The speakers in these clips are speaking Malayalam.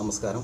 നമസ്കാരം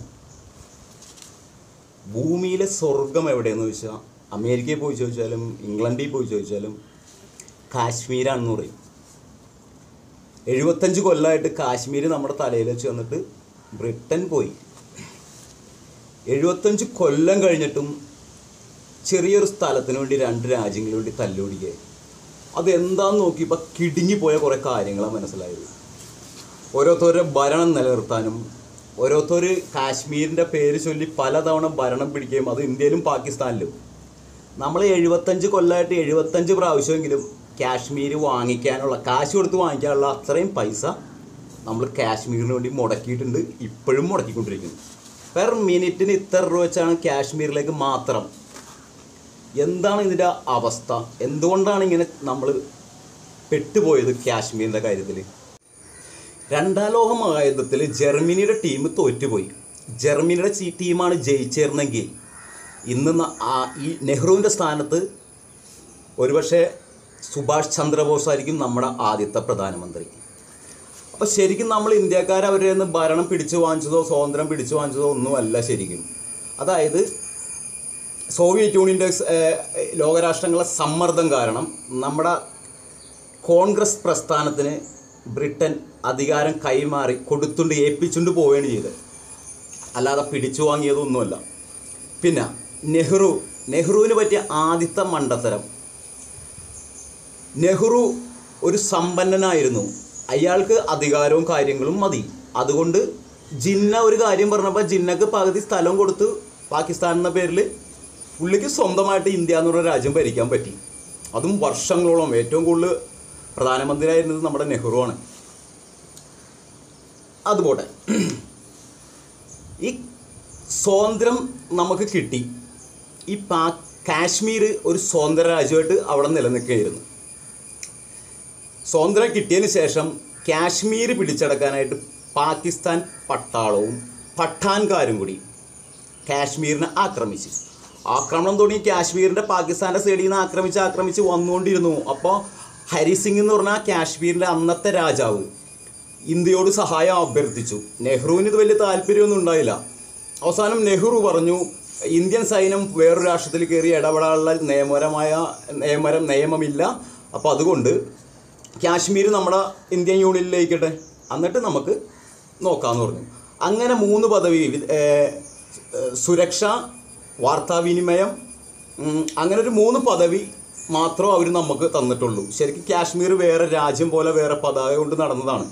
ഭൂമിയിലെ സ്വർഗം എവിടെയെന്ന് ചോദിച്ചാൽ അമേരിക്കയിൽ പോയി ചോദിച്ചാലും ഇംഗ്ലണ്ടിൽ പോയി ചോദിച്ചാലും കാശ്മീരാണെന്ന് പറയും എഴുപത്തഞ്ച് കൊല്ലമായിട്ട് കാശ്മീർ നമ്മുടെ തലയിൽ വെച്ച് വന്നിട്ട് ബ്രിട്ടൻ പോയി എഴുപത്തഞ്ച് കൊല്ലം കഴിഞ്ഞിട്ടും ചെറിയൊരു സ്ഥലത്തിന് വേണ്ടി രണ്ട് രാജ്യങ്ങൾക്ക് വേണ്ടി തല്ലുപിടിക്കുക അതെന്താന്ന് നോക്കിയപ്പോൾ കിടുങ്ങിപ്പോയ കുറേ കാര്യങ്ങളാണ് മനസ്സിലായത് ഓരോരുത്തരുടെ ഭരണം നിലനിർത്താനും ഓരോരുത്തർ കാശ്മീരിൻ്റെ പേര് ചൊല്ലി പലതവണ ഭരണം പിടിക്കുകയും അത് ഇന്ത്യയിലും പാകിസ്ഥാനിലും നമ്മൾ എഴുപത്തഞ്ച് കൊല്ലമായിട്ട് എഴുപത്തഞ്ച് പ്രാവശ്യമെങ്കിലും കാശ്മീർ വാങ്ങിക്കാനുള്ള കാശ് കൊടുത്ത് വാങ്ങിക്കാനുള്ള അത്രയും പൈസ നമ്മൾ കാശ്മീരിന് വേണ്ടി മുടക്കിയിട്ടുണ്ട് ഇപ്പോഴും മുടക്കിക്കൊണ്ടിരിക്കുന്നു പെർ മിനിറ്റിന് ഇത്ര രൂപ വെച്ചാണ് കാശ്മീരിലേക്ക് മാത്രം എന്താണ് ഇതിൻ്റെ അവസ്ഥ എന്തുകൊണ്ടാണ് ഇങ്ങനെ നമ്മൾ പെട്ടുപോയത് കാശ്മീരിൻ്റെ കാര്യത്തിൽ രണ്ടാം ലോക മഹായുദ്ധത്തിൽ ജർമ്മനിയുടെ ടീം തോറ്റുപോയി ജർമ്മനിയുടെ ചീ- ടീമാണ് ജയിച്ചേർന്നെങ്കിൽ ഇന്ന് ന- ആ- ഈ നെഹ്റുവിൻ്റെ സ്ഥാനത്ത് ഒരുപക്ഷെ സുഭാഷ് ചന്ദ്രബോസ് ആയിരിക്കും നമ്മുടെ ആദ്യത്തെ പ്രധാനമന്ത്രി അപ്പോൾ ശരിക്കും നമ്മൾ ഇന്ത്യക്കാർ അവരിൽ നിന്ന് ഭരണം പിടിച്ചു വാങ്ങിച്ചതോ സ്വാതന്ത്ര്യം പിടിച്ചു വാങ്ങിച്ചതോ ഒന്നുമല്ല ശരിക്കും അതായത് സോവിയറ്റ് യൂണിയൻ്റെ ഏഹ്, ലോകരാഷ്ട്രങ്ങളുടെ സമ്മർദ്ദം കാരണം നമ്മുടെ കോൺഗ്രസ് പ്രസ്ഥാനത്തിന് ബ്രിട്ടൻ അധികാരം കൈമാറി കൊടുത്തുണ്ട് ഏൽപ്പിച്ചുകൊണ്ട് പോവുകയാണ് ചെയ്തത് അല്ലാതെ പിടിച്ചു വാങ്ങിയതൊന്നുമല്ല പിന്നെ നെഹ്റു നെഹ്റുവിന് പറ്റിയ ആദ്യത്തെ മണ്ടത്തരം നെഹ്റു ഒരു സമ്പന്നനായിരുന്നു അയാൾക്ക് അധികാരവും കാര്യങ്ങളും മതി അതുകൊണ്ട് ജിന്ന ഒരു കാര്യം പറഞ്ഞപ്പോൾ ജിന്നക്ക് പകുതി സ്ഥലം കൊടുത്ത് പാകിസ്ഥാൻ എന്ന പേരിൽ പുള്ളിക്ക് സ്വന്തമായിട്ട് ഇന്ത്യ എന്നുള്ള രാജ്യം ഭരിക്കാൻ പറ്റി അതും വർഷങ്ങളോളം ഏറ്റവും കൂടുതൽ പ്രധാനമന്ത്രിയായിരുന്നത് നമ്മുടെ നെഹ്റു ആണ് അതുപോട്ടെ ഈ സ്വാതന്ത്ര്യം നമുക്ക് കിട്ടി ഈ പാ കാശ്മീർ ഒരു സ്വതന്ത്ര രാജ്യമായിട്ട് അവിടെ നിലനിൽക്കുകയായിരുന്നു സ്വാതന്ത്ര്യം കിട്ടിയതിന് ശേഷം കാശ്മീർ പിടിച്ചടക്കാനായിട്ട് പാകിസ്ഥാൻ പട്ടാളവും പഠാൻകാരും കൂടി കാശ്മീരിനെ ആക്രമിച്ചു ആക്രമണം തുടങ്ങി കാശ്മീരിൻ്റെ പാകിസ്ഥാൻ്റെ സൈഡിൽ നിന്ന് ആക്രമിച്ച് ആക്രമിച്ച് വന്നുകൊണ്ടിരുന്നു അപ്പോൾ ഹരിസിംഗ് എന്ന് പറഞ്ഞാൽ കാശ്മീരിൻ്റെ അന്നത്തെ രാജാവ് ഇന്ത്യയോട് സഹായം അഭ്യർത്ഥിച്ചു നെഹ്റുവിന് ഇത് വലിയ താല്പര്യമൊന്നും ഉണ്ടായില്ല അവസാനം നെഹ്റു പറഞ്ഞു ഇന്ത്യൻ സൈന്യം വേറൊരു രാഷ്ട്രത്തിൽ കയറി ഇടപെടാനുള്ള നിയമപരമായ നിയമരം നിയമമില്ല അപ്പോൾ അതുകൊണ്ട് കാശ്മീർ നമ്മുടെ ഇന്ത്യൻ യൂണിയനിലേക്കട്ടെ എന്നിട്ട് നമുക്ക് നോക്കാമെന്ന് പറഞ്ഞു അങ്ങനെ മൂന്ന് പദവി വി- ഏർ, ഏർ, സുരക്ഷ വാർത്താവിനിമയം ഉം, അങ്ങനെ ഒരു മൂന്ന് പദവി മാത്രമേ അവർ നമുക്ക് തന്നിട്ടുള്ളൂ ശരിക്കും കാശ്മീർ വേറെ രാജ്യം പോലെ വേറെ പതാക കൊണ്ട് നടന്നതാണ്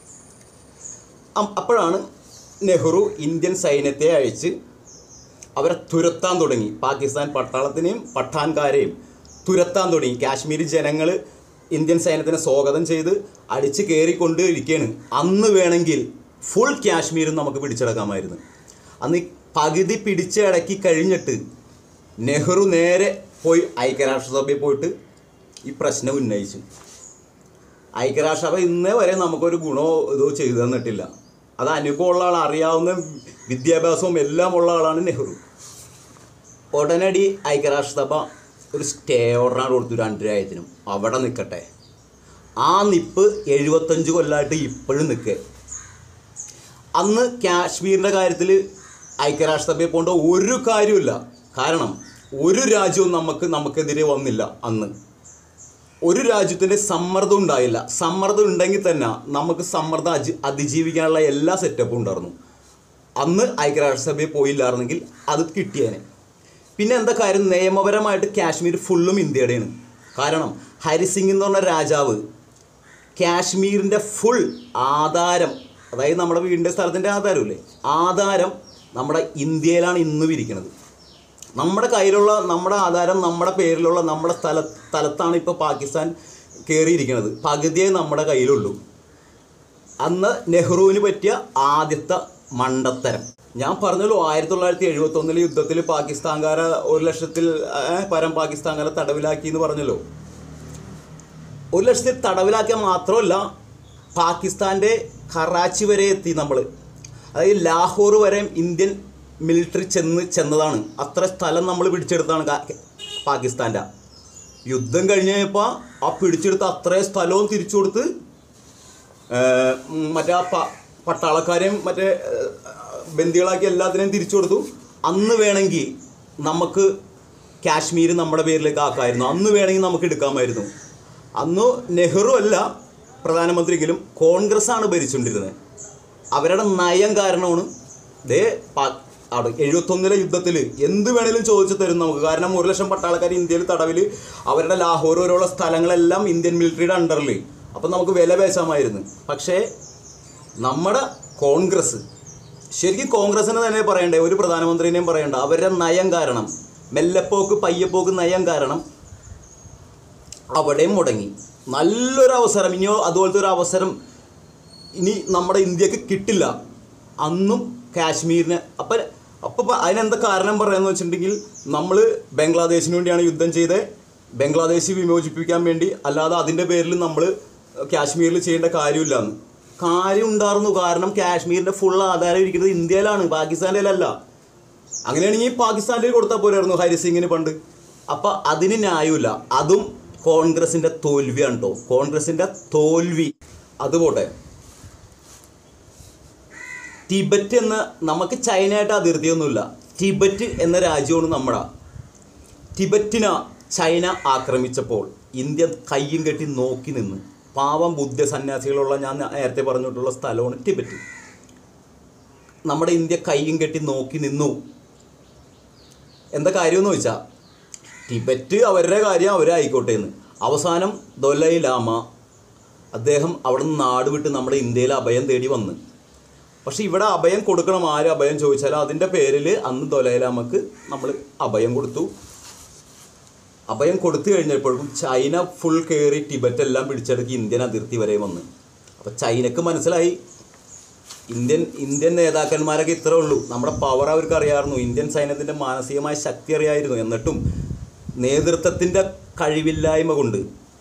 അം- അപ്പോഴാണ് നെഹ്റു ഇന്ത്യൻ സൈന്യത്തെ അയച്ച് അവരെ തുരത്താൻ തുടങ്ങി പാകിസ്ഥാൻ പട്ടാളത്തിനെയും പഠാൻകാരെയും തുരത്താൻ തുടങ്ങി കാശ്മീരി ജനങ്ങൾ ഇന്ത്യൻ സൈന്യത്തിനെ സ്വാഗതം ചെയ്ത് അടിച്ച് കയറിക്കൊണ്ട് ഇരിക്കുകയാണ് അന്ന് വേണമെങ്കിൽ ഫുൾ കാശ്മീരും നമുക്ക് പിടിച്ചടക്കാമായിരുന്നു അന്ന് ഈ പകുതി പിടിച്ചടക്കി കഴിഞ്ഞിട്ട് നെഹ്റു നേരെ പോയി ഐക്യരാഷ്ട്രസഭയിൽ പോയിട്ട് ഈ പ്രശ്നം ഉന്നയിച്ചു ഐക്യരാഷ്ട്രസഭ ഇന്നേ വരെ നമുക്കൊരു ഗുണമോ ഇതോ ചെയ്തു തന്നിട്ടില്ല അത് അനുഭവമുള്ള ആൾ അറിയാവുന്ന വിദ്യാഭ്യാസവും എല്ലാം ഉള്ള ആളാണ് നെഹ്റു ഉടനടി ഐക്യരാഷ്ട്രസഭ ഒരു സ്റ്റേ ഓർഡറാണ് കൊടുത്തു രണ്ട് രാജ്യത്തിനും അവിടെ നിൽക്കട്ടെ ആ നിപ്പ് എഴുപത്തഞ്ച് കൊല്ലമായിട്ട് ഇപ്പോഴും നിൽക്കുക അന്ന് കാശ്മീരിൻ്റെ കാര്യത്തിൽ ഐക്യരാഷ്ട്രസഭയിൽ പോകേണ്ട ഒരു കാര്യമില്ല കാരണം ഒരു രാജ്യവും നമുക്ക് നമുക്കെതിരെ വന്നില്ല അന്ന് ഒരു രാജ്യത്തിൻ്റെ സമ്മർദ്ദം ഉണ്ടായില്ല സമ്മർദ്ദം ഉണ്ടെങ്കിൽ തന്നെ നമുക്ക് സമ്മർദ്ദം അജി അതിജീവിക്കാനുള്ള എല്ലാ സെറ്റപ്പും ഉണ്ടായിരുന്നു അന്ന് ഐക്യരാഷ്ട്രസഭയിൽ പോയില്ലായിരുന്നെങ്കിൽ അത് കിട്ടിയേനെ പിന്നെ എന്താ കാര്യം നിയമപരമായിട്ട് കാശ്മീർ ഫുള്ളും ഇന്ത്യയുടെയാണ് കാരണം ഹരിസിംഗ് എന്ന് പറഞ്ഞ രാജാവ് കാശ്മീരിൻ്റെ ഫുൾ ആധാരം അതായത് നമ്മുടെ വീടിൻ്റെ സ്ഥലത്തിൻ്റെ ആധാരമില്ലേ ആധാരം നമ്മുടെ ഇന്ത്യയിലാണ് ഇന്നും ഇരിക്കുന്നത് നമ്മുടെ കയ്യിലുള്ള നമ്മുടെ ആധാരം നമ്മുടെ പേരിലുള്ള നമ്മുടെ സ്ഥല സ്ഥലത്താണ് ഇപ്പോൾ പാകിസ്ഥാൻ കയറിയിരിക്കുന്നത് പകുതിയേ നമ്മുടെ കയ്യിലുള്ളൂ അന്ന് നെഹ്റുവിന് പറ്റിയ ആദ്യത്തെ മണ്ടത്തരം ഞാൻ പറഞ്ഞല്ലോ ആയിരത്തി തൊള്ളായിരത്തി എഴുപത്തി ഒന്നിലെ യുദ്ധത്തിൽ പാകിസ്ഥാൻകാരെ ഒരു ലക്ഷത്തിൽ ഏ, പരം പാകിസ്ഥാൻകാരെ തടവിലാക്കി എന്ന് പറഞ്ഞല്ലോ ഒരു ലക്ഷത്തിൽ തടവിലാക്കിയ മാത്രമല്ല പാകിസ്ഥാൻ്റെ കറാച്ചി വരെ എത്തി നമ്മൾ അതായത് ലാഹോർ വരെ ഇന്ത്യൻ മിലിറ്ററി ചെന്ന് ചെന്നതാണ് അത്ര സ്ഥലം നമ്മൾ പിടിച്ചെടുത്താണ് കാ- പാകിസ്ഥാൻ്റെ യുദ്ധം കഴിഞ്ഞ് കഴിഞ്ഞപ്പോൾ ആ പിടിച്ചെടുത്ത അത്രയും സ്ഥലവും തിരിച്ചു കൊടുത്ത് ഏഹ്, ഉം, മറ്റേ ആ പ പട്ടാളക്കാരെയും മറ്റേ ഏഹ്, ബന്ദികളാക്കി എല്ലാത്തിനെയും തിരിച്ചു കൊടുത്തു അന്ന് വേണമെങ്കിൽ നമുക്ക് കാശ്മീർ നമ്മുടെ പേരിലേക്ക് ആക്കാമായിരുന്നു അന്ന് വേണമെങ്കിൽ നമുക്ക് എടുക്കാമായിരുന്നു അന്ന് നെഹ്റു അല്ല പ്രധാനമന്ത്രിയെങ്കിലും കോൺഗ്രസ് ആണ് ഭരിച്ചുകൊണ്ടിരുന്നത് അവരുടെ നയം കാരണമാണ് ദേ പാ- അവിടെ എഴുപത്തൊന്നിലെ യുദ്ധത്തിൽ എന്ത് വേണേലും ചോദിച്ചു തരും നമുക്ക് കാരണം ഒരു ലക്ഷം പട്ടാളക്കാർ ഇന്ത്യയിൽ തടവിൽ അവരുടെ ലാഹോർ വരെയുള്ള സ്ഥലങ്ങളെല്ലാം ഇന്ത്യൻ മിലിറ്ററിയുടെ അണ്ടറിൽ അപ്പം നമുക്ക് വില പേശാമായിരുന്നു പക്ഷേ നമ്മുടെ കോൺഗ്രസ് ശരിക്കും കോൺഗ്രസിന് തന്നെ പറയണ്ടേ ഒരു പ്രധാനമന്ത്രിനെയും പറയണ്ട അവരുടെ നയം കാരണം മെല്ലപ്പോക്ക് പയ്യപ്പോക്ക് നയം കാരണം അവിടെയും മുടങ്ങി നല്ലൊരു അവസരം ഇനിയോ അതുപോലത്തെ ഒരു അവസരം ഇനി നമ്മുടെ ഇന്ത്യക്ക് കിട്ടില്ല അന്നും കാശ്മീരിന് അപ്പം അപ്പം അതിനെന്താ കാരണം പറയാന്ന് വെച്ചിട്ടുണ്ടെങ്കിൽ നമ്മൾ ബംഗ്ലാദേശിന് വേണ്ടിയാണ് യുദ്ധം ചെയ്തത് ബംഗ്ലാദേശ് വിമോചിപ്പിക്കാൻ വേണ്ടി അല്ലാതെ അതിൻ്റെ പേരിൽ നമ്മൾ കാശ്മീരിൽ ചെയ്യേണ്ട കാര്യമില്ലാന്ന് കാര്യം ഉണ്ടായിരുന്നു കാരണം കാശ്മീരിൻ്റെ ഫുൾ ആധാരം ഇരിക്കുന്നത് ഇന്ത്യയിലാണ് പാകിസ്ഥാനിലല്ല അങ്ങനെയാണെങ്കിൽ പാകിസ്ഥാനിൽ കൊടുത്താൽ പോരായിരുന്നു ഹരിസിംഗിന് പണ്ട് അപ്പം അതിന് ന്യായമില്ല അതും കോൺഗ്രസിൻ്റെ തോൽവിയാണ് കേട്ടോ കോൺഗ്രസിൻ്റെ തോൽവി അതുപോട്ടെ ടിബറ്റ് എന്ന നമുക്ക് ചൈനയായിട്ട് അതിർത്തിയൊന്നുമില്ല ടിബറ്റ് എന്ന രാജ്യമാണ് നമ്മുടെ ടിബറ്റിന ചൈന ആക്രമിച്ചപ്പോൾ ഇന്ത്യ കയ്യും കെട്ടി നോക്കി നിന്ന് പാവം ബുദ്ധ സന്യാസികളുള്ള ഞാൻ നേരത്തെ പറഞ്ഞിട്ടുള്ള സ്ഥലമാണ് ടിബറ്റ് നമ്മുടെ ഇന്ത്യ കയ്യും കെട്ടി നോക്കി നിന്നു എന്താ കാര്യമെന്ന് വെച്ചാൽ ടിബറ്റ് അവരുടെ കാര്യം അവരായിക്കോട്ടെ എന്ന് അവസാനം ദൊലൈ ലാമ അദ്ദേഹം അവിടെ നിന്ന് നാട് വിട്ട് നമ്മുടെ ഇന്ത്യയിൽ അഭയം തേടി വന്ന് പക്ഷെ ഇവിടെ അഭയം കൊടുക്കണം ആര് അഭയം ചോദിച്ചാൽ അതിൻ്റെ പേരിൽ അന്ന് ദൊലൈ ലാമക്ക് നമ്മൾ അഭയം കൊടുത്തു അഭയം കൊടുത്തു കഴിഞ്ഞപ്പോഴും ചൈന ഫുൾ കയറി ടിബറ്റ് എല്ലാം പിടിച്ചെടുക്കി ഇന്ത്യൻ അതിർത്തി വരെ വന്ന് അപ്പോൾ ചൈനക്ക് മനസ്സിലായി ഇന്ത്യൻ ഇന്ത്യൻ നേതാക്കന്മാരൊക്കെ ഇത്രേ ഉള്ളൂ നമ്മുടെ പവർ അവർക്ക് അറിയാമായിരുന്നു ഇന്ത്യൻ സൈന്യത്തിൻ്റെ മാനസികമായ ശക്തി അറിയായിരുന്നു എന്നിട്ടും നേതൃത്വത്തിൻ്റെ കഴിവില്ലായ്മ കൊണ്ട്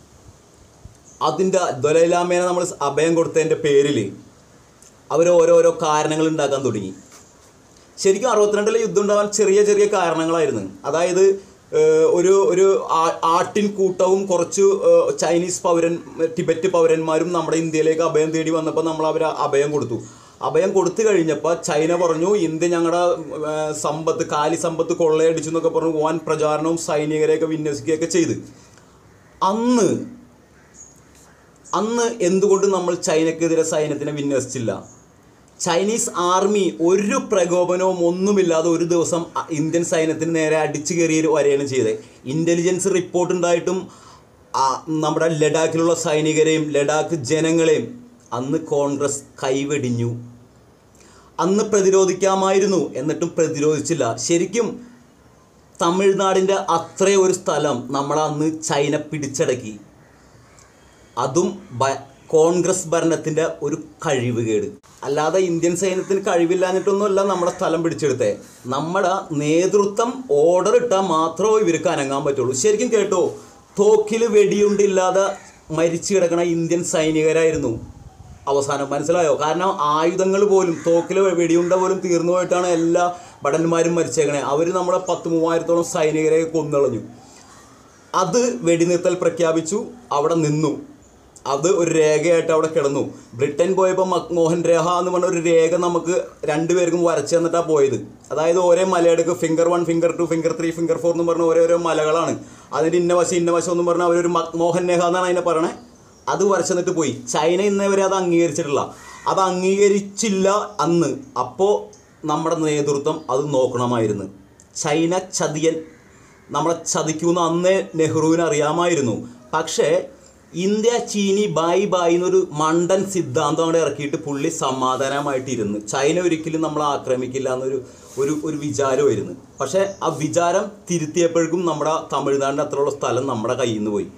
അതിൻ്റെ ദൊലൈലാമേനെ നമ്മൾ അഭയം കൊടുത്തതിൻ്റെ പേരിൽ അവർ ഓരോരോ കാരണങ്ങൾ ഉണ്ടാക്കാൻ തുടങ്ങി ശരിക്കും അറുപത്തിരണ്ടിലെ യുദ്ധം ഉണ്ടാകാൻ ചെറിയ ചെറിയ കാരണങ്ങളായിരുന്നു അതായത് ഏഹ്, ഒരു ഒരു ആ- ആട്ടിൻ കൂട്ടവും കുറച്ച് ഏഹ്, ചൈനീസ് പൗരൻ ടിബറ്റ് പൗരന്മാരും നമ്മുടെ ഇന്ത്യയിലേക്ക് അഭയം തേടി വന്നപ്പോൾ നമ്മൾ അവർ അഭയം കൊടുത്തു അഭയം കൊടുത്തു കഴിഞ്ഞപ്പോൾ ചൈന പറഞ്ഞു ഇന്ത്യ ഞങ്ങളുടെ ഏഹ്, സമ്പത്ത് കാലി സമ്പത്ത് കൊള്ളയടിച്ചു എന്നൊക്കെ പറഞ്ഞു വൻ പ്രചാരണവും സൈനികരെയൊക്കെ വിന്യസിക്കുകയൊക്കെ ചെയ്ത് അന്ന് അന്ന് എന്തുകൊണ്ട് നമ്മൾ ചൈനക്കെതിരെ സൈന്യത്തിനെ വിന്യസിച്ചില്ല ചൈനീസ് ആർമി ഒരു പ്രകോപനവും ഒന്നുമില്ലാതെ ഒരു ദിവസം അ- ഇന്ത്യൻ സൈന്യത്തിന് നേരെ അടിച്ചു കയറി വരികയാണ് ചെയ്തത് ഇൻ്റലിജൻസ് റിപ്പോർട്ട് ഉണ്ടായിട്ടും ആ, നമ്മുടെ ലഡാക്കിലുള്ള സൈനികരെയും ലഡാക്ക് ജനങ്ങളെയും അന്ന് കോൺഗ്രസ് കൈവെടിഞ്ഞു അന്ന് പ്രതിരോധിക്കാമായിരുന്നു എന്നിട്ടും പ്രതിരോധിച്ചില്ല ശരിക്കും തമിഴ്നാടിൻ്റെ അത്രേ ഒരു സ്ഥലം നമ്മളന്ന് ചൈന പിടിച്ചടക്കി അതും ബ- കോൺഗ്രസ് ഭരണത്തിൻ്റെ ഒരു കഴിവുകേട് അല്ലാതെ ഇന്ത്യൻ സൈന്യത്തിന് കഴിവില്ലാഞ്ഞിട്ടൊന്നുമല്ല നമ്മുടെ സ്ഥലം പിടിച്ചെടുത്തേ നമ്മുടെ നേതൃത്വം ഓർഡർ ഇട്ടാൽ മാത്രമേ ഇവർക്ക് അനങ്ങാൻ പറ്റുള്ളൂ ശരിക്കും കേട്ടോ തോക്കിൽ വെടിയുണ്ടില്ലാതെ മരിച്ചു കിടക്കണ ഇന്ത്യൻ സൈനികരായിരുന്നു അവസാനം മനസ്സിലായോ കാരണം ആയുധങ്ങൾ പോലും തോക്കിൽ വെടിയുണ്ട പോലും തീർന്നു പോയിട്ടാണ് എല്ലാ ഭടന്മാരും മരിച്ചേക്കണേ അവർ നമ്മളെ പത്ത് മൂവായിരത്തോളം സൈനികരെ കൊന്നളഞ്ഞു അത് വെടിനിർത്തൽ പ്രഖ്യാപിച്ചു അവിടെ നിന്നു അത് ഒരു രേഖയായിട്ട് അവിടെ കിടന്നു ബ്രിട്ടൻ പോയപ്പോൾ മക്മോഹൻ രേഖ എന്ന് പറഞ്ഞ ഒരു രേഖ നമുക്ക് രണ്ടുപേർക്കും വരച്ചു തന്നിട്ടാണ് പോയത് അതായത് ഓരോ മലയെടുക്ക് finger one finger two finger three finger four എന്ന് പറഞ്ഞ ഓരോരോ മലകളാണ് അതിൻ്റെ ഇന്ന വശം ഇന്ന വശം എന്ന് പറഞ്ഞാൽ അവരൊരു മക്മോഹൻ രേഖ എന്നാണ് അതിനെ പറയണേ അത് വരച്ചു തന്നിട്ട് പോയി ചൈന ഇന്നേ വരെ അത് അംഗീകരിച്ചിട്ടില്ല അത് അംഗീകരിച്ചില്ല അന്ന് അപ്പോൾ നമ്മുടെ നേതൃത്വം അത് നോക്കണമായിരുന്നു ചൈന ചതിയൻ നമ്മളെ ചതിക്കുമെന്ന് അന്നേ നെഹ്റുവിന് അറിയാമായിരുന്നു പക്ഷേ ഇന്ത്യ ചീനി ബായി ബായി എന്നൊരു മണ്ടൻ സിദ്ധാന്തം അവിടെ ഇറക്കിയിട്ട് പുള്ളി സമാധാനമായിട്ടിരുന്നു ചൈന ഒരിക്കലും നമ്മളെ ആക്രമിക്കില്ല എന്നൊരു ഒരു ഒരു വിചാരമായിരുന്നു പക്ഷേ ആ വിചാരം തിരുത്തിയപ്പോഴേക്കും നമ്മുടെ തമിഴ്നാടിൻ്റെ അത്രയുള്ള സ്ഥലം നമ്മുടെ കയ്യിൽ നിന്ന് പോയി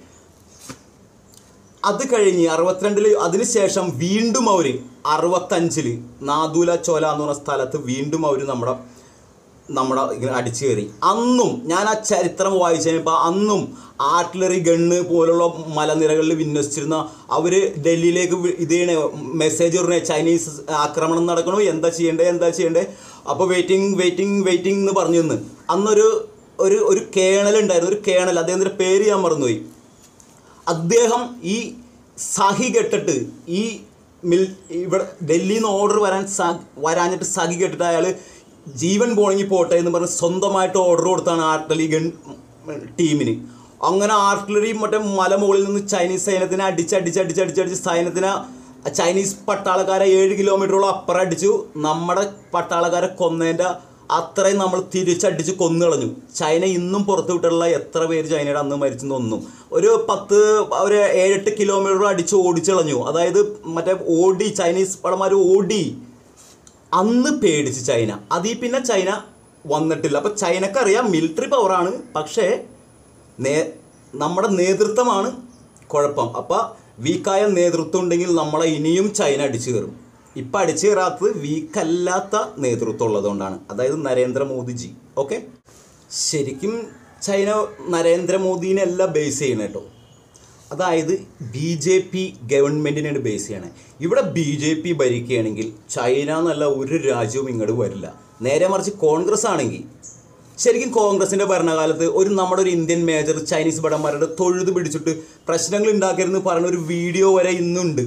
അത് കഴിഞ്ഞ് അറുപത്തിരണ്ടില് അതിനുശേഷം വീണ്ടും അവർ അറുപത്തഞ്ചില് നാദൂല ചോല എന്ന് പറഞ്ഞ സ്ഥലത്ത് വീണ്ടും അവർ നമ്മുടെ നമ്മുടെ ഇങ്ങനെ അടിച്ചു കയറി അന്നും ഞാൻ ആ ചരിത്രം വായിച്ചു കഴിഞ്ഞപ്പോൾ അന്നും ആർട്ടിലറി ഗണ്ണ് പോലുള്ള മലനിരകളിൽ വിന്യസിച്ചിരുന്ന അവർ ഡൽഹിയിലേക്ക് വി- ഇത് ചെയ്യണേ മെസ്സേജ് ഇടണേ ചൈനീസ് ആക്രമണം നടക്കണു എന്താ ചെയ്യണ്ടേ എന്താ ചെയ്യണ്ടേ അപ്പോൾ വെയിറ്റിംഗ് വെയിറ്റിംഗ് വെയിറ്റിംഗ് എന്ന് പറഞ്ഞു നിന്ന് അന്നൊരു ഒരു ഒരു കേണൽ ഉണ്ടായിരുന്നു ഒരു കേണൽ അദ്ദേഹത്തിൻ്റെ പേര് ഞാൻ മറന്നുപോയി അദ്ദേഹം ഈ സഹി കെട്ടിട്ട് ഈ മിൽ ഇവിടെ ഡൽഹിയിൽ നിന്ന് ഓർഡർ വരാൻ സാ വരാഞ്ഞിട്ട് സഖി കേട്ടിട്ട് അയാൾ ജീവൻ പോണെങ്കിൽ പോട്ടെ എന്ന് പറഞ്ഞ് സ്വന്തമായിട്ട് ഓർഡർ കൊടുത്താണ് ആർട്ടലി ഗൺ ടീമിന് അങ്ങനെ ആർട്ടിലറി മറ്റേ മലമുകളിൽ നിന്ന് ചൈനീസ് സൈന്യത്തിനെ അടിച്ച് അടിച്ച് അടിച്ച് അടിച്ച് അടിച്ച് സൈന്യത്തിനെ ചൈനീസ് പട്ടാളക്കാരെ ഏഴ് കിലോമീറ്ററോളം അപ്പുറം അടിച്ചു നമ്മുടെ പട്ടാളക്കാരെ കൊന്നതിൻ്റെ അത്രയും നമ്മൾ തിരിച്ചടിച്ച് കൊന്നുകളഞ്ഞു ചൈന ഇന്നും പുറത്തു വിട്ടുള്ള എത്ര പേര് ചൈനയുടെ അന്ന് മരിച്ചെന്ന് ഒന്നും ഒരു പത്ത് ഒരു ഏഴെട്ട് കിലോമീറ്റർ അടിച്ച് ഓടിച്ചളഞ്ഞു അതായത് മറ്റേ ഓടി ചൈനീസ് പടന്മാർ ഓടി അന്ന് പേടിച്ച് ചൈന അതിൽ പിന്നെ ചൈന വന്നിട്ടില്ല അപ്പോൾ ചൈനക്കറിയാം മിലിറ്ററി പവറാണ് പക്ഷേ നേ നമ്മുടെ നേതൃത്വമാണ് കുഴപ്പം അപ്പോൾ വീക്കായ നേതൃത്വം ഉണ്ടെങ്കിൽ നമ്മളെ ഇനിയും ചൈന അടിച്ചു കയറും ഇപ്പം അടിച്ചു കയറാത്തത് വീക്കല്ലാത്ത നേതൃത്വം ഉള്ളതുകൊണ്ടാണ് അതായത് നരേന്ദ്രമോദിജി ഓക്കെ ശരിക്കും ചൈന നരേന്ദ്രമോദിനെയല്ല ബേസ് ചെയ്യണം കേട്ടോ അതായത് ബി ജെ പി ഗവൺമെൻറ്റിനാണ് ബേസ് ചെയ്യണേ ഇവിടെ ബി ജെ പി ഭരിക്കുകയാണെങ്കിൽ ചൈന എന്നല്ല ഒരു രാജ്യവും ഇങ്ങോട്ട് വരില്ല നേരെ മറിച്ച് കോൺഗ്രസ് ആണെങ്കിൽ ശരിക്കും കോൺഗ്രസിൻ്റെ ഭരണകാലത്ത് ഒരു നമ്മുടെ ഒരു ഇന്ത്യൻ മേജർ ചൈനീസ് ഭടന്മാരുടെ തൊഴുത് പിടിച്ചിട്ട് പ്രശ്നങ്ങൾ ഉണ്ടാക്കരുതെന്ന് പറയുന്ന ഒരു വീഡിയോ വരെ ഇന്നുണ്ട്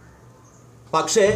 പക്ഷേ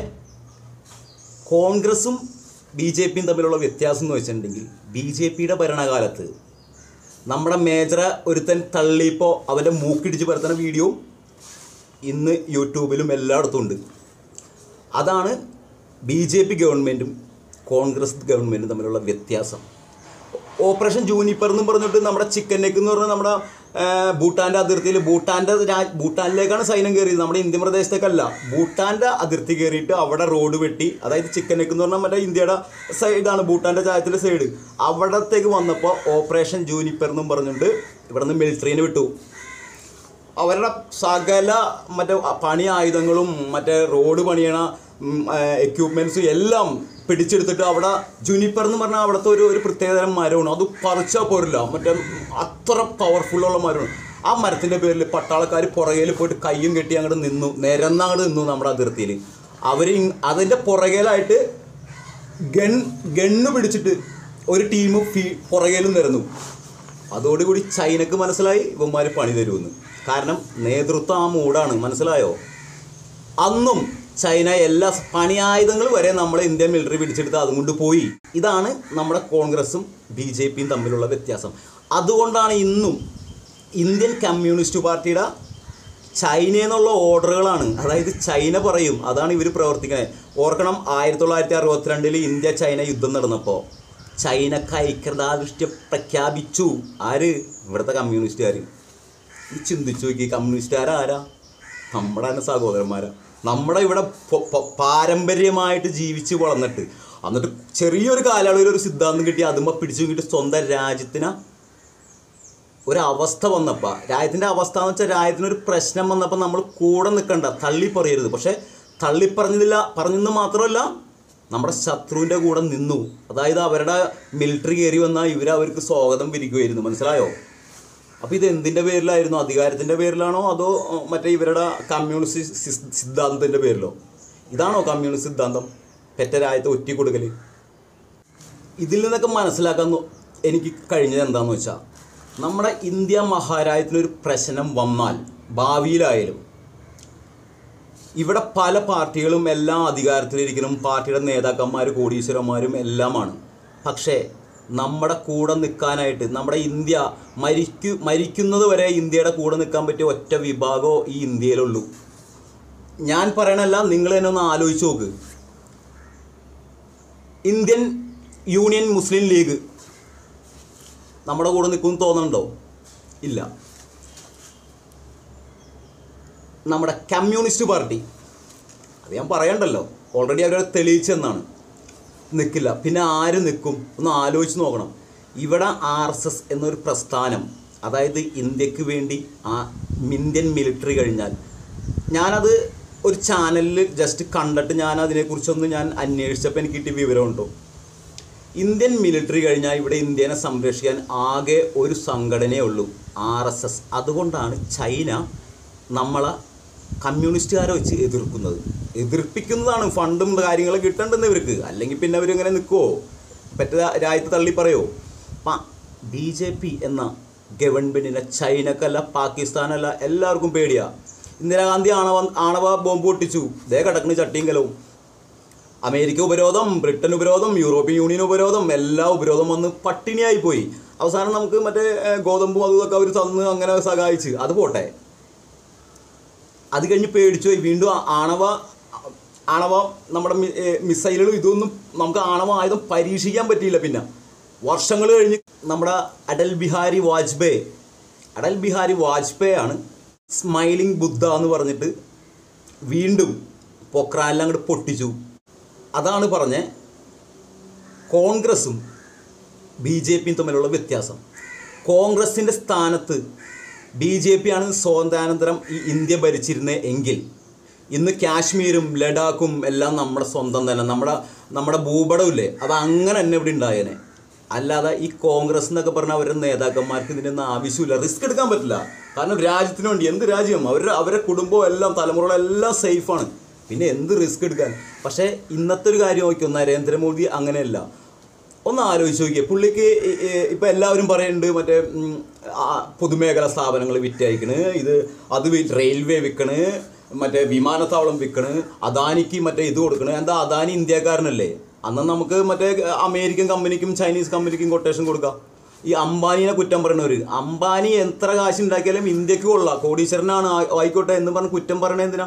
കോൺഗ്രസും ബി ജെ പിയും തമ്മിലുള്ള വ്യത്യാസം എന്ന് വെച്ചിട്ടുണ്ടെങ്കിൽ ബി ജെ പിയുടെ ഭരണകാലത്ത് നമ്മുടെ മേജറ ഒരുത്തൻ തള്ളിയപ്പോൾ അവൻ്റെ മൂക്കിടിച്ച് പരത്തുന്ന വീഡിയോ ഇന്ന് യൂട്യൂബിലും എല്ലായിടത്തും ഉണ്ട് അതാണ് ബി ജെ പി ഗവൺമെൻറ്റും കോൺഗ്രസ് ഗവൺമെൻറ്റും തമ്മിലുള്ള വ്യത്യാസം ഓപ്പറേഷൻ ജൂനിപ്പർ എന്നും പറഞ്ഞിട്ട് നമ്മുടെ ചിക്കൻ നെക്ക് എന്ന് പറഞ്ഞാൽ നമ്മുടെ ആ, ഭൂട്ടാൻ്റെ അതിർത്തിയിൽ ഭൂട്ടാൻ്റെ രാ- ഭൂട്ടാനിലേക്കാണ് സൈന്യം കയറിയത് നമ്മുടെ ഇന്ത്യൻ പ്രദേശത്തേക്കല്ല ഭൂട്ടാൻ്റെ അതിർത്തി കയറിയിട്ട് അവിടെ റോഡ് വെട്ടി അതായത് ചിക്കൻ നെക്ക് എന്ന് പറഞ്ഞാൽ മറ്റേ ഇന്ത്യയുടെ സൈഡാണ് ഭൂട്ടാൻ്റെ ചായത്തിൻ്റെ സൈഡ് അവിടത്തേക്ക് വന്നപ്പോൾ ഓപ്പറേഷൻ ജൂനിപ്പർ എന്നും പറഞ്ഞുകൊണ്ട് ഇവിടെ നിന്ന് മിലിറ്ററീനെ വിട്ടു അവരുടെ സകല മറ്റേ പണി ആയുധങ്ങളും മറ്റേ റോഡ് പണിയണ എക്യൂപ്മെൻറ്റ്സും എല്ലാം പിടിച്ചെടുത്തിട്ട് അവിടെ ജുനിപ്പർ എന്ന് പറഞ്ഞാൽ അവിടുത്തെ ഒരു ഒരു പ്രത്യേകതരം മരമാണ് അത് പറിച്ചാൽ പോരില്ല മറ്റേ അത്ര പവർഫുള്ളുള്ള മരമാണ് ആ മരത്തിൻ്റെ പേരിൽ പട്ടാളക്കാർ പുറകയിൽ പോയിട്ട് കയ്യും കെട്ടി അങ്ങോട്ട് നിന്നു നിരന്നങ്ങോട്ട് നിന്നു നമ്മുടെ അതിർത്തിയിൽ അവർ അതിൻ്റെ പുറകിലായിട്ട് ഗൺ ഗണ്ണ് പിടിച്ചിട്ട് ഒരു ടീം ഫീ പുറകിലും നിരന്നു അതോടുകൂടി ചൈനക്ക് മനസ്സിലായി ഇവന്മാർ പണി തരുമെന്ന് കാരണം നേതൃത്വം ആ മൂടാണ് മനസ്സിലായോ അന്നും ചൈന എല്ലാ പണിയായുധങ്ങൾ വരെ നമ്മളെ ഇന്ത്യൻ മിലിറ്ററി പിടിച്ചെടുത്ത് അതും കൊണ്ട് പോയി ഇതാണ് നമ്മുടെ കോൺഗ്രസും ബി ജെ പിയും തമ്മിലുള്ള വ്യത്യാസം അതുകൊണ്ടാണ് ഇന്നും ഇന്ത്യൻ കമ്മ്യൂണിസ്റ്റ് പാർട്ടിയുടെ ചൈനയിൽ നിന്നുള്ള ഓർഡറുകളാണ് അതായത് ചൈന പറയും അതാണ് ഇവർ പ്രവർത്തിക്കുന്നത് ഓർക്കണം ആയിരത്തി തൊള്ളായിരത്തി അറുപത്തിരണ്ടിൽ ഇന്ത്യ ചൈന യുദ്ധം നടന്നപ്പോൾ ചൈനക്ക് ഐക്യദാർഢ്യം പ്രഖ്യാപിച്ചു ആര് ഇവിടുത്തെ കമ്മ്യൂണിസ്റ്റുകാർ ഈ ചിന്തിച്ചു നോക്കി കമ്മ്യൂണിസ്റ്റുകാരാരാ നമ്മുടെ തന്നെ സഹോദരന്മാരാ നമ്മുടെ ഇവിടെ പൊ- പൊ- പാരമ്പര്യമായിട്ട് ജീവിച്ച് വളർന്നിട്ട് എന്നിട്ട് ചെറിയൊരു കാലയളവിൽ ഒരു സിദ്ധാന്തം കിട്ടി അതുമ്പോൾ പിടിച്ചു നോക്കിയിട്ട് സ്വന്തം രാജ്യത്തിന് ഒരവസ്ഥ വന്നപ്പോൾ രാജ്യത്തിൻ്റെ അവസ്ഥ എന്ന് വെച്ചാൽ രാജ്യത്തിനൊരു പ്രശ്നം വന്നപ്പോൾ നമ്മൾ കൂടെ നിൽക്കണ്ട തള്ളി പറയരുത് പക്ഷേ തള്ളി പറഞ്ഞതില്ല പറഞ്ഞെന്ന് മാത്രമല്ല നമ്മുടെ ശത്രുവിൻ്റെ കൂടെ നിന്നു അതായത് അവരുടെ മിലിറ്ററി കയറി വന്നാൽ ഇവർ അവർക്ക് സ്വാഗതം വിരിക്കുമായിരുന്നു മനസ്സിലായോ അപ്പോൾ ഇത് എന്തിൻ്റെ പേരിലായിരുന്നു അധികാരത്തിൻ്റെ പേരിലാണോ അതോ ഉം, മറ്റേ ഇവരുടെ കമ്മ്യൂണിസ്റ്റ് സിസ്- സിദ്ധാന്തത്തിൻ്റെ പേരിലോ ഇതാണോ കമ്മ്യൂണിസ്റ്റ് സിദ്ധാന്തം പെറ്റ രാജ്യത്തെ ഒറ്റി കൊടുക്കൽ ഇതിൽ നിന്നൊക്കെ മനസ്സിലാക്കാൻ നോ- എനിക്ക് കഴിഞ്ഞത് എന്താണെന്ന് വെച്ചാൽ നമ്മുടെ ഇന്ത്യ മഹാരാജ്യത്തിനൊരു പ്രശ്നം വന്നാൽ ഭാവിയിലായാലും ഇവിടെ പല പാർട്ടികളും എല്ലാം അധികാരത്തിലിരിക്കണം പാർട്ടിയുടെ നേതാക്കന്മാർ കോടീശ്വരന്മാരും എല്ലാമാണ് പക്ഷേ നമ്മുടെ കൂടെ നിൽക്കാനായിട്ട് നമ്മുടെ ഇന്ത്യ മരിക്കു മരിക്കുന്നത് വരെ ഇന്ത്യയുടെ കൂടെ നിൽക്കാൻ പറ്റിയ ഒറ്റ വിഭാഗമോ ഈ ഇന്ത്യയിലുള്ളൂ ഞാൻ പറയണല്ല നിങ്ങൾ തന്നെ ഒന്ന് ആലോചിച്ച് നോക്ക് ഇന്ത്യൻ യൂണിയൻ മുസ്ലിം ലീഗ് നമ്മുടെ കൂടെ നിൽക്കുമെന്ന് തോന്നുന്നുണ്ടോ ഇല്ല നമ്മുടെ കമ്മ്യൂണിസ്റ്റ് പാർട്ടി അത് ഞാൻ പറയണ്ടല്ലോ ഓൾറെഡി അവരെ തെളിയിച്ചെന്നാണ് നിൽക്കില്ല പിന്നെ ആര് നിൽക്കും ഒന്ന് ആലോചിച്ച് നോക്കണം ഇവിടെ ആർ എസ് എസ് എന്നൊരു പ്രസ്ഥാനം അതായത് ഇന്ത്യക്ക് വേണ്ടി ആ ഇന്ത്യൻ മിലിറ്ററി കഴിഞ്ഞാൽ ഞാനത് ഒരു ചാനലിൽ ജസ്റ്റ് കണ്ടിട്ട് ഞാൻ അതിനെക്കുറിച്ചൊന്ന് ഞാൻ അന്വേഷിച്ചപ്പോൾ എനിക്ക് കിട്ടിയ വിവരമുണ്ടോ ഇന്ത്യൻ മിലിറ്ററി കഴിഞ്ഞാൽ ഇവിടെ ഇന്ത്യനെ സംരക്ഷിക്കാൻ ആകെ ഒരു സംഘടനയേ ഉള്ളൂ ആർ എസ് എസ് അതുകൊണ്ടാണ് ചൈന നമ്മളെ കമ്മ്യൂണിസ്റ്റുകാരെ വെച്ച് എതിർക്കുന്നത് എതിർപ്പിക്കുന്നതാണ് ഫണ്ടും കാര്യങ്ങളും കിട്ടേണ്ടെന്ന് ഇവർക്ക് അല്ലെങ്കിൽ പിന്നെ അവരിങ്ങനെ നിൽക്കുമോ പറ്റ രാജ്യത്ത് തള്ളി പറയോ ബി ജെ പി എന്ന ഗവൺമെൻറ്റിനെ ചൈനക്കല്ല പാകിസ്ഥാനല്ല എല്ലാവർക്കും പേടിയാ ഇന്ദിരാഗാന്ധി ആണവ ആണവ ബോംബ് പൊട്ടിച്ചു ദേ കിടക്കണ ചട്ടിയും കലവും അമേരിക്ക ഉപരോധം ബ്രിട്ടൻ ഉപരോധം യൂറോപ്യൻ യൂണിയൻ ഉപരോധം എല്ലാ ഉപരോധം വന്ന് പട്ടിണിയായി പോയി അവസാനം നമുക്ക് മറ്റേ ഏഹ്, ഗോതമ്പും അതും ഇതൊക്കെ അവർ തന്ന് അങ്ങനെ സഹായിച്ച് അത് പോട്ടെ അത് കഴിഞ്ഞ് പേടിച്ചു പോയി വീണ്ടും ആ- ആണവ ആണവ നമ്മുടെ മി- ഏ, മിസൈലുകളും ഇതൊന്നും നമുക്ക് ആണവ ആയുധം പരീക്ഷിക്കാൻ പറ്റിയില്ല പിന്നെ വർഷങ്ങൾ കഴിഞ്ഞ് നമ്മുടെ അടൽ ബിഹാരി വാജ്പേയി അടൽ ബിഹാരി വാജ്പേയി ആണ് സ്മൈലിംഗ് ബുദ്ധ എന്ന് പറഞ്ഞിട്ട് വീണ്ടും പൊക്രാനെല്ലാം അങ്ങോട്ട് പൊട്ടിച്ചു അതാണ് പറഞ്ഞ കോൺഗ്രസും ബി ജെ പിയും തമ്മിലുള്ള വ്യത്യാസം കോൺഗ്രസിൻ്റെ സ്ഥാനത്ത് ബി ജെ പി ആണ് സ്വാതന്ത്ര്യാനന്തരം ഈ ഇന്ത്യ ഭരിച്ചിരുന്നത് എങ്കിൽ ഇന്ന് കാശ്മീരും ലഡാക്കും എല്ലാം നമ്മുടെ സ്വന്തം തന്നെ നമ്മുടെ നമ്മുടെ ഭൂപടമില്ലേ അത് അങ്ങനെ തന്നെ ഇവിടെ ഉണ്ടായേനെ അല്ലാതെ ഈ കോൺഗ്രസ് എന്നൊക്കെ പറഞ്ഞാൽ അവരുടെ നേതാക്കന്മാർക്ക് ഇതിനൊന്നും ആവശ്യമില്ല റിസ്ക് എടുക്കാൻ പറ്റില്ല കാരണം രാജ്യത്തിന് വേണ്ടി എന്ത് രാജ്യം അവരുടെ അവരുടെ കുടുംബവും എല്ലാം തലമുറകളെല്ലാം സേഫാണ് പിന്നെ എന്ത് റിസ്ക് എടുക്കാൻ പക്ഷേ ഇന്നത്തെ ഒരു കാര്യം നോക്കിയോ നരേന്ദ്രമോദി അങ്ങനെയല്ല ഒന്ന് ആലോചിച്ച് നോക്കിയേ പുള്ളിക്ക് ഈ- ഈ- ഇപ്പൊ എല്ലാവരും പറയുന്നുണ്ട് മറ്റേ ഉം, ആ, പൊതുമേഖലാ സ്ഥാപനങ്ങൾ വിറ്റയക്കണ് ഇത് അത് വി- റെയിൽവേ വിൽക്കണ് മറ്റേ വിമാനത്താവളം വിൽക്കണ് അദാനിക്ക് മറ്റേ ഇത് കൊടുക്കണ് എന്താ അദാനി ഇന്ത്യക്കാരനല്ലേ അന്ന് നമുക്ക് മറ്റേ അമേരിക്കൻ കമ്പനിക്കും ചൈനീസ് കമ്പനിക്കും കൊട്ടേഷൻ കൊടുക്കാം ഈ അംബാനിനെ കുറ്റം പറയണവര് അംബാനി എത്ര കാശ് ഉണ്ടാക്കിയാലും ഇന്ത്യക്ക് കൊള്ളാം കോടീശ്വരനാണ് ആ- ആയിക്കോട്ടെ എന്ന് പറഞ്ഞ് കുറ്റം പറയണത് എന്തിനാ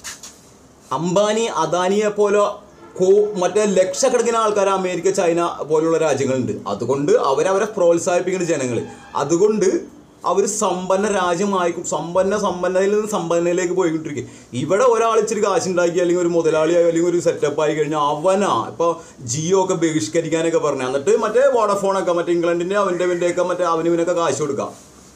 അംബാനി അദാനിയെ പോലെ കോ മറ്റേ ലക്ഷക്കണക്കിന് ആൾക്കാർ അമേരിക്ക ചൈന പോലുള്ള രാജ്യങ്ങളുണ്ട് അതുകൊണ്ട് അവരവരെ പ്രോത്സാഹിപ്പിക്കുന്ന ജനങ്ങൾ അതുകൊണ്ട് അവർ സമ്പന്ന രാജ്യമായിക്കും സമ്പന്ന സമ്പന്നതയിൽ നിന്ന് സമ്പന്നതയിലേക്ക് പോയിക്കൊണ്ടിരിക്കും ഇവിടെ ഒരാൾ ഇച്ചിരി കാശുണ്ടാക്കി അല്ലെങ്കിൽ ഒരു മുതലാളിയായി അല്ലെങ്കിൽ ഒരു സെറ്റപ്പ് ആയി കഴിഞ്ഞാൽ അവനാ ഇപ്പോൾ ജിയോ ഒക്കെ ബഹിഷ്കരിക്കാനൊക്കെ പറഞ്ഞു എന്നിട്ട് മറ്റേ വോഡഫോണൊക്കെ മറ്റേ ഇംഗ്ലണ്ടിൻ്റെ അവൻ്റെ ഇവൻ്റെയൊക്കെ മറ്റേ അവനിവനൊക്കെ കാശ് കൊടുക്കാം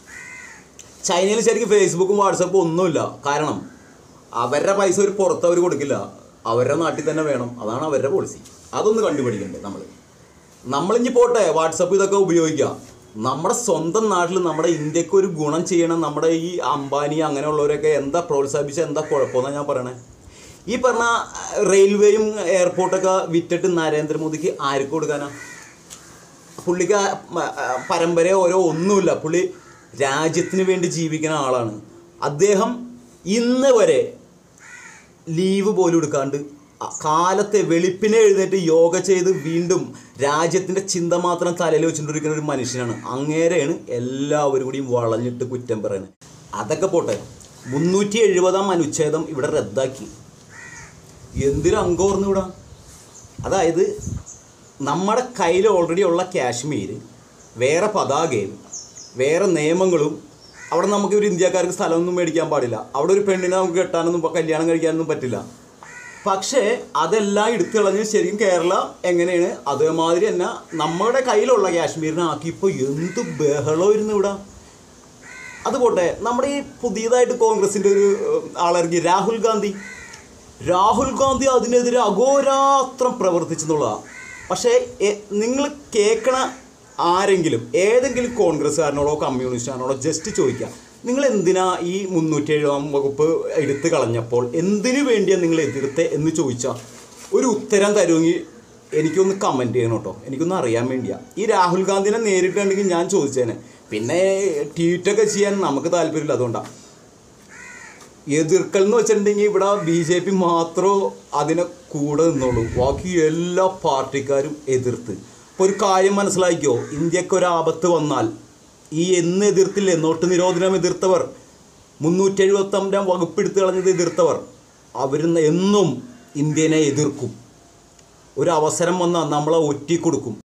ചൈനയിൽ ശരിക്കും ഫേസ്ബുക്കും വാട്സപ്പും ഒന്നുമില്ല കാരണം അവരുടെ പൈസ ഒരു പുറത്ത് അവർ കൊടുക്കില്ല അവരുടെ നാട്ടിൽ തന്നെ വേണം അതാണ് അവരുടെ പോളിസി അതൊന്ന് കണ്ടുപിടിക്കണ്ടേ നമ്മൾ നമ്മളിഞ്ഞി പോട്ടെ വാട്സപ്പ് ഇതൊക്കെ ഉപയോഗിക്കാം നമ്മുടെ സ്വന്തം നാട്ടിൽ നമ്മുടെ ഇന്ത്യക്ക് ഒരു ഗുണം ചെയ്യണം നമ്മുടെ ഈ അംബാനി അങ്ങനെയുള്ളവരൊക്കെ എന്താ പ്രോത്സാഹിപ്പിച്ച എന്താ കുഴപ്പമെന്നാണ് ഞാൻ പറയണേ ഈ പറഞ്ഞ റെയിൽവേയും എയർപോർട്ടൊക്കെ വിറ്റിട്ട് നരേന്ദ്രമോദിക്ക് ആർക്ക് കൊടുക്കാനാ പുള്ളിക്ക് ആ മ- ആ പരമ്പരയോ ഓരോ ഒന്നുമില്ല പുള്ളി രാജ്യത്തിന് വേണ്ടി ജീവിക്കുന്ന ആളാണ് അദ്ദേഹം ഇന്ന് വരെ ലീവ് പോലും എടുക്കാണ്ട് അ- കാലത്തെ വെളുപ്പിനെ എഴുന്നേറ്റ് യോഗ ചെയ്ത് വീണ്ടും രാജ്യത്തിൻ്റെ ചിന്ത മാത്രം തലയിൽ വെച്ചുകൊണ്ടിരിക്കുന്ന ഒരു മനുഷ്യനാണ് അങ്ങേരെയാണ് എല്ലാവരും കൂടിയും വളഞ്ഞിട്ട് കുറ്റം പറയുന്നത് അതൊക്കെ പോട്ടെ മുന്നൂറ്റി എഴുപതാം അനുച്ഛേദം ഇവിടെ റദ്ദാക്കി എന്തൊരു അങ്കോർന്നു ഇവിടെ അതായത് നമ്മുടെ കയ്യിൽ ഓൾറെഡി ഉള്ള കാശ്മീർ വേറെ പതാകയും വേറെ നിയമങ്ങളും അവിടെ നമുക്ക് ഒരു ഇന്ത്യക്കാർക്ക് സ്ഥലമൊന്നും മേടിക്കാൻ പാടില്ല അവിടെ ഒരു പെണ്ണിനെ നമുക്ക് കെട്ടാനൊന്നും പ- കല്യാണം കഴിക്കാനൊന്നും പറ്റില്ല പക്ഷേ അതെല്ലാം എടുത്തു കളഞ്ഞ് ശരിക്കും കേരള എങ്ങനെയാണ് അതേമാതിരി തന്നെ നമ്മുടെ കയ്യിലുള്ള കാശ്മീരിനെ ആക്കി ഇപ്പോൾ എന്ത് ബഹളമായിരുന്നു ഇവിടെ അത് പോട്ടെ നമ്മുടെ ഈ പുതിയതായിട്ട് കോൺഗ്രസിൻ്റെ ഒരു ഏഹ്, ആളിറങ്ങി രാഹുൽ ഗാന്ധി രാഹുൽ ഗാന്ധി അതിനെതിരെ അഘോരാത്രം പ്രവർത്തിച്ചെന്നുള്ളതാണ് പക്ഷേ നിങ്ങൾ കേൾക്കണ ആരെങ്കിലും ഏതെങ്കിലും കോൺഗ്രസ്സുകാരനോടോ കമ്മ്യൂണിസ്റ്റുകാരനോടോ ജസ്റ്റ് ചോദിക്കുക നിങ്ങൾ എന്തിനാ ഈ മുന്നൂറ്റി എഴുപതാം വകുപ്പ് എടുത്തു കളഞ്ഞപ്പോൾ എന്തിനു വേണ്ടിയാണ് നിങ്ങൾ എതിർത്തെ എന്ന് ചോദിച്ചാൽ ഒരു ഉത്തരം തരുമെങ്കിൽ എനിക്കൊന്ന് കമൻറ്റ് ചെയ്യണം കേട്ടോ എനിക്കൊന്ന് അറിയാൻ വേണ്ടിയാ ഈ രാഹുൽ ഗാന്ധിനെ നേരിട്ടുണ്ടെങ്കിൽ ഞാൻ ചോദിച്ചേനെ പിന്നെ ട്വീറ്റൊക്കെ ചെയ്യാൻ നമുക്ക് താല്പര്യമില്ല അതുകൊണ്ടാണ് എതിർക്കൽ എന്ന് വെച്ചിട്ടുണ്ടെങ്കിൽ ഇവിടെ ബി ജെ പി മാത്രമേ അതിനെ കൂടെ നിന്നുള്ളൂ ബാക്കി എല്ലാ പാർട്ടിക്കാരും എതിർത്ത് ഇപ്പോൾ ഒരു കാര്യം മനസ്സിലാക്കിയോ ഇന്ത്യക്ക് ഒരു ആപത്ത് വന്നാൽ ഈ എന്ന് എതിർത്തില്ലേ നോട്ട് നിരോധനം എതിർത്തവർ മുന്നൂറ്റി എഴുപത്തഞ്ചാം വകുപ്പ് എടുത്തു കളഞ്ഞത് എതിർത്തവർ അവർ എന്നും ഇന്ത്യനെ എതിർക്കും ഒരു അവസരം വന്നാൽ നമ്മളെ ഒറ്റി കൊടുക്കും